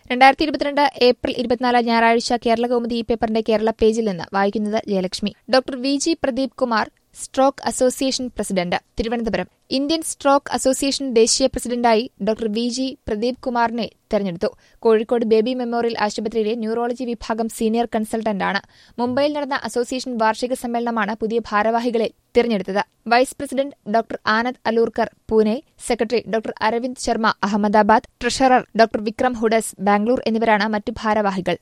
രണ്ടായിരത്തി ഇരുപത്തിരണ്ട് ഏപ്രിൽ ഇരുപത്തിനാല് ഞായറാഴ്ച കേരള കൗമുദി ഈ പേപ്പറിന്റെ കേരള പേജിൽ നിന്ന് വായിക്കുന്നത് Jayalakshmi doctor V G Pradeep Kumar stroke association president Thiruvananthapuram Indian stroke association ദേശീയ പ്രസിഡന്റായി ഡോക്ടർ വി ജി പ്രദീപ് കുമാറിനെ തെരഞ്ഞെടുത്തു കോഴിക്കോട് ബേബി മെമ്മോറിയൽ ആശുപത്രിയിലെ ന്യൂറോളജി വിഭാഗം സീനിയർ കൺസൾട്ടന്റാണ് മുംബൈയിൽ നടന്ന അസോസിയേഷൻ വാർഷിക സമ്മേളനമാണ് പുതിയ ഭാരവാഹികളെ തിരഞ്ഞെടുത്തത് vice president doctor Anand Alurkar Pune secretary doctor Arvind Sharma Ahmedabad treasurer doctor Vikram Hudas Bangalore എന്നിവരാണ് മറ്റു ഭാരവാഹികൾ